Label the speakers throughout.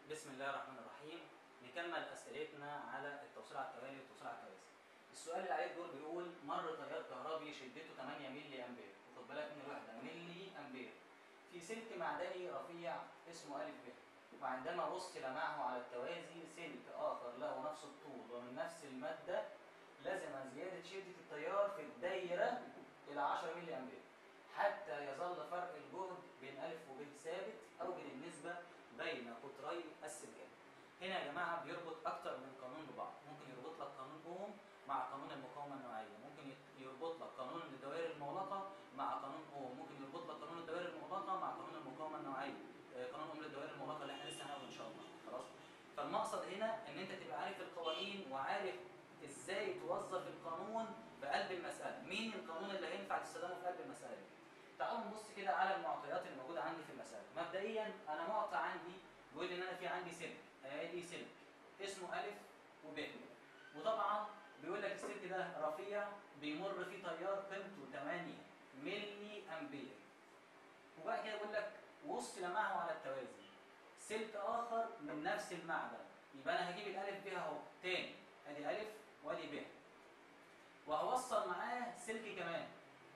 Speaker 1: بسم الله الرحمن الرحيم نكمل اسئلتنا على التوصيل على التوالي والتوصيل على التوازي. السؤال اللي عليه الدور بيقول مر تيار كهربي شدته 8 ملي امبير وخد بالك من الوحده ملي امبير في سلك معدني رفيع اسمه ا ب وعندما وصل معه على التوازي سلك اخر له نفس الطول ومن نفس الماده لزم زياده شده التيار في الدايره الى 10 ملي امبير حتى يظل فرق الجهد بين ا وب ثابت اوجد النسبه بين قطري السلكان. هنا يا جماعه بيربط اكتر من قانون ببعض، ممكن يربط لك قانون اوم مع قانون المقاومه النوعيه، ممكن يربط لك قانون الدوائر المغلقه مع قانون اوم، ممكن يربط لك قانون الدوائر المغلقه مع قانون المقاومه النوعيه، آه، قانون اوم للدوائر المغلقه اللي احنا لسه هناخده ان شاء الله، خلاص؟ فالمقصد هنا ان انت تبقى عارف القوانين وعارف ازاي توظف القانون في قلب المساله، مين القانون اللي هينفع تستخدمه في قلب المساله دي؟ تعالوا نبص كده على المعطيات اللي موجوده عندي في المساله مبدئيا انا معطى عندي بيقول ان انا في عندي سلك ادي سلك اسمه ا وب وطبعا بيقول لك السلك ده رفيع بيمر فيه تيار قيمته 8 ملي امبير وبقى كده بيقول لك وصل معه على التوازي سلك اخر من نفس المعدن يبقى انا هجيب الالف ب اهو تاني ادي الف وادي ب وهوصل معاه سلك كمان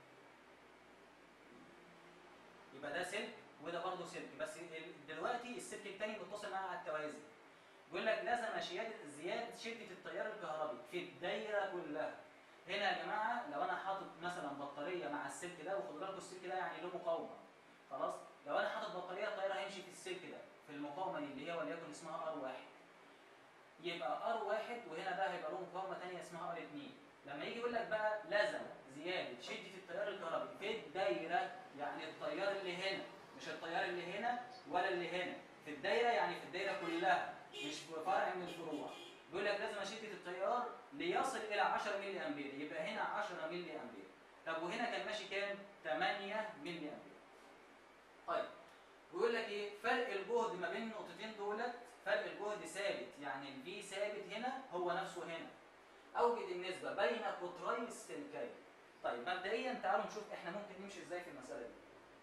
Speaker 1: يبقى ده سلك وده برضه سلك بس دلوقتي السلك الثاني متصل معاه على التوازي بيقول لك لازم زياده زياده شده التيار الكهربي في الدايره كلها هنا يا جماعه لو انا حاطط مثلا بطاريه مع السلك ده وخدوا بالكم السلك ده يعني له مقاومه خلاص لو انا حاطط بطاريه التيار هيمشي في السلك ده في المقاومه دي اللي هي وليكن اسمها ار واحد يبقى ار واحد وهنا ده هيبقى له مقاومه ثانيه اسمها ار 2 لما يجي يقول لك بقى لازم زياده شده التيار الكهربي في الدايره يعني التيار اللي هنا مش التيار اللي هنا ولا اللي هنا في الدايره يعني في الدايره كلها مش في فرع من الفروع بيقول لك لازم شده التيار ليصل الى 10 ملي امبير يبقى هنا 10 ملي امبير طب وهنا كان ماشي كام 8 ملي امبير طيب بيقول لك ايه فرق الجهد ما بين النقطتين دولت فرق الجهد ثابت يعني الفي ثابت هنا هو نفسه هنا اوجد النسبه بين قطري السلكين طيب مبدئيا تعالوا نشوف احنا ممكن نمشي ازاي في المساله دي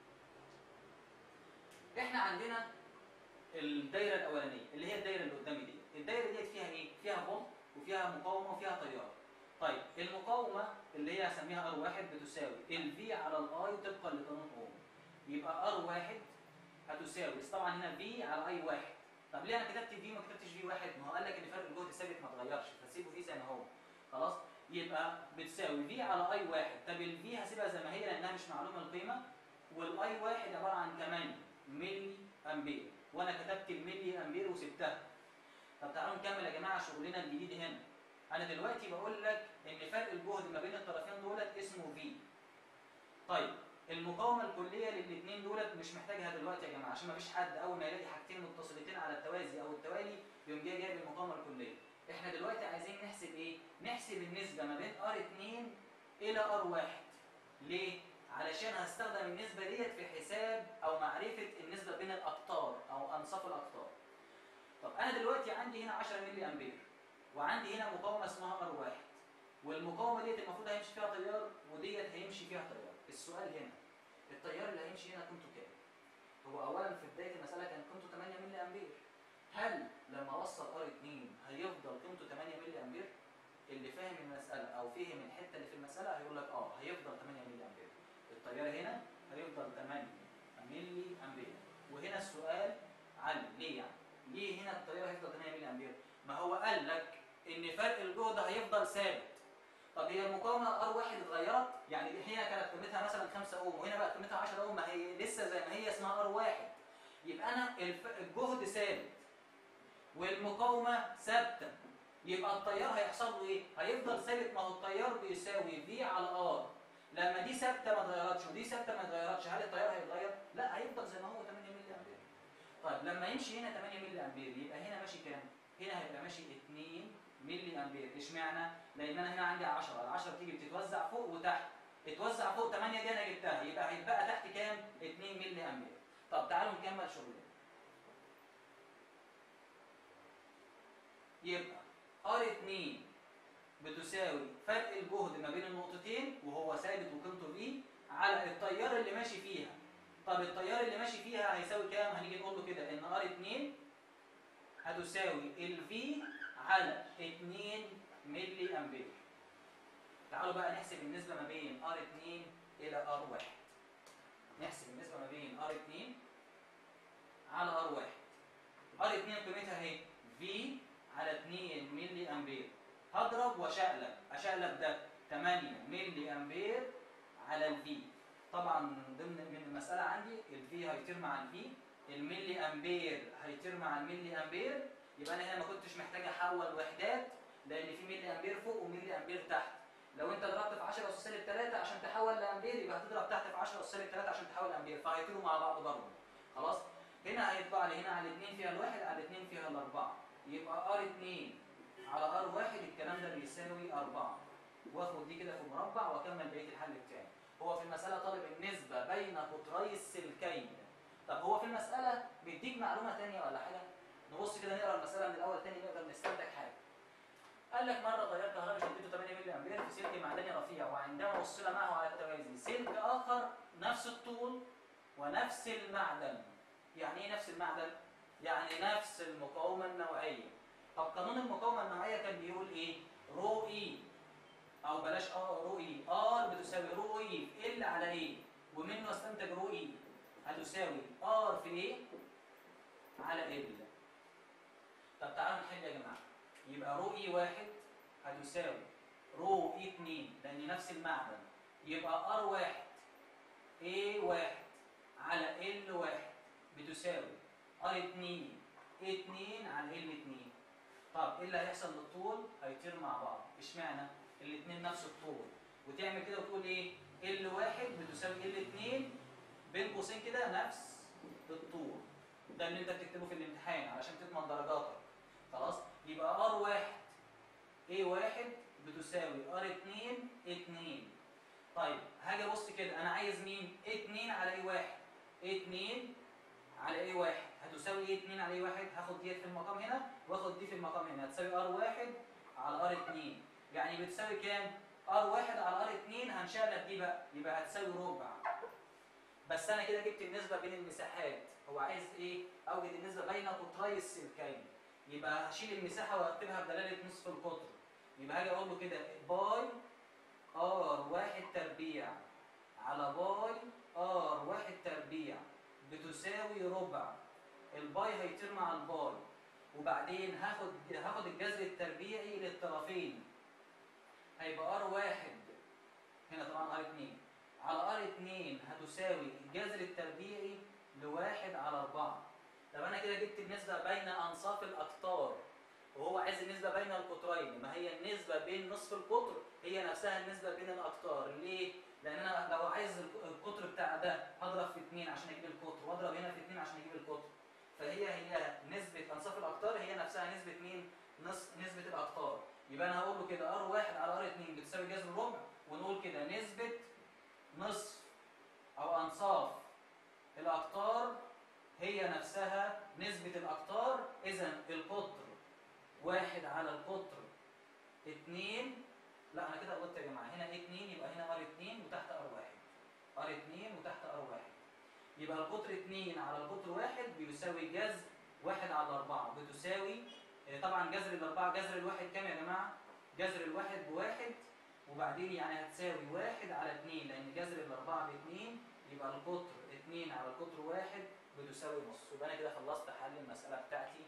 Speaker 1: احنا عندنا الدايره الاولانيه اللي هي الدايره اللي قدامي دي الدايره ديت فيها ايه فيها فولت وفيها مقاومه وفيها تيار طيب المقاومه اللي هي هسميها ار واحد بتساوي الفي على الاي طبقا لقانون اوم يبقى ار واحد هتساوي بس طبعا هنا في على اي واحد طب ليه انا كتبت في ما كتبتش في واحد ما هو قال لك ان فرق الجهد ثابت ما اتغيرش فسيبه في زي ما هو خلاص يبقى بتساوي في على اي واحد طب الفي هسيبها زي ما هي لانها مش معلومه القيمه والاي واحد عباره عن 8 ملي امبير وانا كتبت الملي امبير وسبتها طب تعالوا نكمل يا جماعه شغلنا الجديد هنا انا دلوقتي بقول لك ان فرق الجهد ما بين الطرفين دولت اسمه في طيب المقاومه الكليه للاثنين دولت مش محتاجها دلوقتي يا جماعه عشان ما فيش حد اول ما يلاقي حاجتين متصلتين على التوازي او التوالي يقوم جاي جايب المقاومه الكليه احنا دلوقتي عايزين نحسب ايه نحسب النسبه ما بين ار 2 الى ار 1 ليه علشان هستخدم النسبه ديت في حساب او معرفه النسبه بين الاقطار او انصاف الاقطار طب انا دلوقتي عندي هنا 10 ملي امبير وعندي هنا مقاومه اسمها ار 1 والمقاومه ديت المفروض هيمشي فيها تيار وديت هيمشي فيها تيار السؤال هنا التيار اللي هيمشي هنا قيمته كام هو اولا في بدايه المساله كان قيمته 8 ملي امبير هل لما اوصل ار 2 هيفضل قيمته 8 ملي امبير اللي فاهم المساله او فهم الحته اللي في المساله هيقول لك اه هيفضل 8 ملي امبير التيار هنا هيفضل 8 ملي امبير وهنا السؤال علم ليه يعني ليه هنا التيار هيفضل 8 ملي امبير ما هو قال لك ان فرق الجهد هيفضل ثابت طب هي المقاومه ار واحد اتغيرت يعني هنا كانت قيمتها مثلا 5 اوم وهنا بقت قيمتها 10 اوم ما هي لسه زي ما هي اسمها ار واحد يبقى انا الف... الجهد ثابت والمقاومه ثابته يبقى التيار هيحصل له ايه؟ هيفضل ثابت ما هو التيار بيساوي في على ار لما دي ثابته ما اتغيرتش ودي ثابته ما اتغيرتش هل التيار هيتغير؟ لا هيفضل زي ما هو 8 ملي امبير. طيب لما يمشي هنا 8 ملي امبير يبقى هنا ماشي كام؟ هنا هيبقى ماشي 2 ملي امبير، اشمعنى؟ لان انا هنا عندي 10، ال 10 بتيجي بتتوزع فوق وتحت. اتوزع فوق 8 دي انا جبتها يبقى هيتبقى تحت كام؟ 2 ملي امبير. طب تعالوا نكمل شغلنا. يبقى ار 2 بتساوي فرق الجهد ما بين النقطتين وهو ثابت وقيمته في على التيار اللي ماشي فيها طب التيار اللي ماشي فيها هيساوي كام هنيجي نقول له كده ان ار 2 هتساوي الفي على 2 ملي امبير تعالوا بقى نحسب النسبة ما بين R2 إلى R1 نحسب النسبة ما بين R2 على R1 R2 قيمتها اهي V على 2 ملي أمبير هضرب واشقلب أشقلب ده 8 ملي أمبير على ال V طبعا ضمن من المسألة عندي ال V هيطير مع ال V الملي أمبير هيطير مع الملي أمبير يبقى أنا هنا ما كنتش محتاج أحول وحدات لأن في ملي أمبير فوق وملي أمبير تحت لو انت ضربت في 10 اس سالب 3 عشان تحول لامبير يبقى هتضرب تحت في 10 اس سالب 3 عشان تحول لامبير فهيطيروا مع بعض برضه خلاص هنا هيطبع لي هنا على 2 فيها الواحد على 2 فيها الاربعه يبقى ار 2 على ار 1 الكلام ده بيساوي 4 واخد دي كده في مربع واكمل بقيه الحل بتاعي هو في المساله طالب النسبه بين قطري السلكين طب هو في المساله بيديك معلومه ثانيه ولا حاجه نبص كده نقرا المساله من الاول تاني نقدر نستنتج حاجه قال لك مره تيار كهربي شدته 8 ملي امبير في سلك معدني رفيع وعندما وصل معه على التوازي سلك اخر نفس الطول ونفس المعدن يعني ايه نفس المعدن يعني نفس المقاومه النوعيه طب قانون المقاومه النوعيه كان بيقول ايه رو اي او بلاش اه رو اي ار بتساوي رو اي في ال على ايه ومنه استنتج رو اي هتساوي ار في ايه على ال طب تعالوا نحل يا جماعه يبقى رو اي واحد هتساوي رو اي 2 لان نفس المعدن يبقى ار واحد اي واحد على ال واحد بتساوي ار 2 اي 2 على ال 2 طب ايه اللي هيحصل للطول؟ هيطير مع بعض اشمعنى؟ الاثنين نفس الطول وتعمل كده وتقول ايه؟ ال واحد بتساوي ال 2 بين قوسين كده نفس الطول ده اللي انت بتكتبه في الامتحان علشان تضمن درجاتك خلاص؟ يبقى ار واحد اي واحد بتساوي ار 2 2 طيب هاجي ابص كده انا عايز مين؟ 2 على اي واحد 2 على اي واحد هتساوي ايه 2 على اي واحد هاخد ديت في المقام هنا واخد دي في المقام هنا هتساوي ار واحد على ار 2 يعني بتساوي كام؟ ار واحد على ار 2 هنشقلب دي بقى يبقى هتساوي ربع بس انا كده جبت النسبه بين المساحات هو عايز ايه؟ اوجد النسبه بين قطري السلكين يبقى هشيل المساحه واكتبها بدلاله نصف القطر يبقى هاجي اقول له كده باي ار واحد تربيع على باي ار واحد تربيع بتساوي ربع الباي هيطير مع الباي وبعدين هاخد هاخد الجذر التربيعي للطرفين هيبقى ار واحد هنا طبعا ار 2 على ار 2 هتساوي الجذر التربيعي لواحد على أربعة طب أنا كده جبت النسبة بين أنصاف الأقطار وهو عايز النسبة بين القطرين ما هي النسبة بين نصف القطر هي نفسها النسبة بين الأقطار ليه؟ لأن أنا لو عايز القطر بتاع ده هضرب في 2 عشان أجيب القطر وأضرب هنا في 2 عشان أجيب القطر فهي هي نسبة أنصاف الأقطار هي نفسها نسبة مين؟ نص نسبة الأقطار يبقى أنا هقول له كده ار واحد على ار 2 بتساوي جذر الربع ونقول كده نسبة نصف أو أنصاف الأقطار هي نفسها نسبة الأقطار إذا القطر واحد على القطر اتنين لا أنا كده غلطت يا جماعة هنا اتنين يبقى هنا ار اتنين وتحت ار واحد ار اتنين وتحت ار واحد يبقى القطر اتنين على القطر واحد بيساوي جذر واحد على أربعة بتساوي آه، طبعا جذر الأربعة جذر الواحد كام يا جماعة؟ جذر الواحد بواحد وبعدين يعني هتساوي واحد على اتنين لأن جذر الأربعة باتنين يبقى القطر اتنين على القطر واحد بتساوي نص يبقى أنا كده خلصت حل المسألة بتاعتي